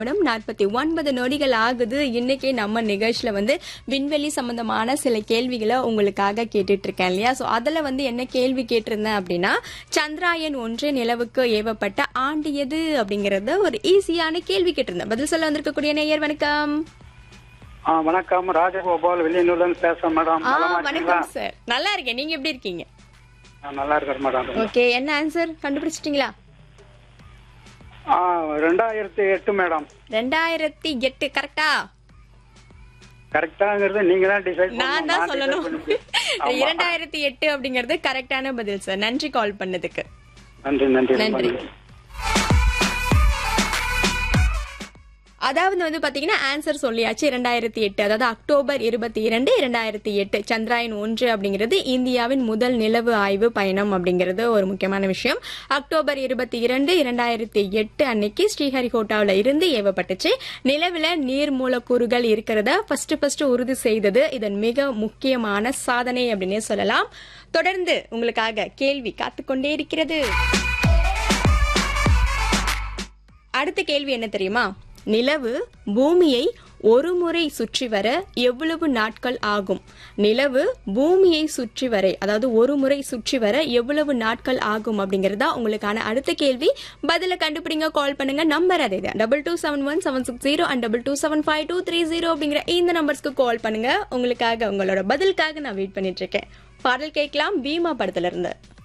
நிமிடம் நாற்பத்தி ஒன்பது நொடிகள் ஆகுது இன்னைக்கு நம்ம நிகழ்ச்சியில வந்து விண்வெளி சம்பந்தமான சில கேள்விகளை உங்களுக்காக கேட்டுட்டு இருக்கேன் இல்லையா சோ அதுல வந்து என்ன கேள்வி கேட்டிருந்தேன் அப்படின்னா சந்திராயன் ஒன்று நிலவுக்கு ஏவப்பட்ட ஆண்டு எது அப்படிங்கறத ஒரு ஈஸியான கேள்வி கேட்டிருந்தேன் பதில் சொல்ல வந்திருக்கக்கூடிய நேயர் வணக்கம் ஆ வணக்கம் ராஜகோபால் வெளியனூர்ல இருந்து பேசுறேன் மேடம் ஆ நலமா இருக்கீங்களா? வணக்கம் சார் நல்லா இருக்கேன் நீங்க எப்படி இருக்கீங்க ஆ, நல்லா இருக்கிறேன் மேடம் ஓகே என்ன ஆன்சர் கண்டுபிடிச்சிட்டீங்களா ஆ ரெண்டாயிரத்தி எட்டு மேடம் ரெண்டாயிரத்தி எட்டு கரெக்டா கரெக்டாங்கிறது நீங்க தான் டிசைட் நான் தான் சொல்லணும் இரண்டாயிரத்தி எட்டு அப்படிங்கறது கரெக்டான பதில் சார் நன்றி கால் பண்ணதுக்கு நன்றி நன்றி ரொம்ப நன்றி. நன்றி. அதாவது வந்து பாத்தீங்கன்னா ஆன்சர் சொல்லியாச்சு இரண்டாயிரத்தி எட்டு அதாவது அக்டோபர் இருபத்தி இரண்டு இரண்டாயிரத்தி எட்டு சந்திராயன் ஒன்று அப்படிங்கிறது இந்தியாவின் முதல் நிலவு ஆய்வு பயணம் அப்படிங்கிறது ஒரு முக்கியமான விஷயம் அக்டோபர் இருபத்தி இரண்டு இரண்டாயிரத்தி எட்டு அன்னைக்கு ஸ்ரீஹரிகோட்டாவில் இருந்து ஏவப்பட்டுச்சு நிலவுல நீர் மூலக்கூறுகள் இருக்கிறத ஃபர்ஸ்ட் ஃபர்ஸ்ட் உறுதி செய்தது இதன் மிக முக்கியமான சாதனை அப்படின்னே சொல்லலாம் தொடர்ந்து உங்களுக்காக கேள்வி காத்துக்கொண்டே இருக்கிறது அடுத்த கேள்வி என்ன தெரியுமா நிலவு பூமியை ஒரு முறை சுற்றி வர எவ்வளவு நாட்கள் ஆகும் நிலவு பூமியை சுற்றி வர அதாவது ஒரு முறை சுற்றி வர எவ்வளவு நாட்கள் ஆகும் அப்படிங்கறதா உங்களுக்கான அடுத்த கேள்வி பதில கண்டுபிடிங்க கால் பண்ணுங்க நம்பர் அதே தான் double two seven one seven six zero and double two seven five two three zero அப்படிங்கிற இந்த நம்பர்ஸ்க்கு கால் பண்ணுங்க உங்களுக்காக உங்களோட பதிலுக்காக நான் வெயிட் பண்ணிட்டு இருக்கேன் பாடல் கேட்கலாம் பீமா படத்துல இருந்து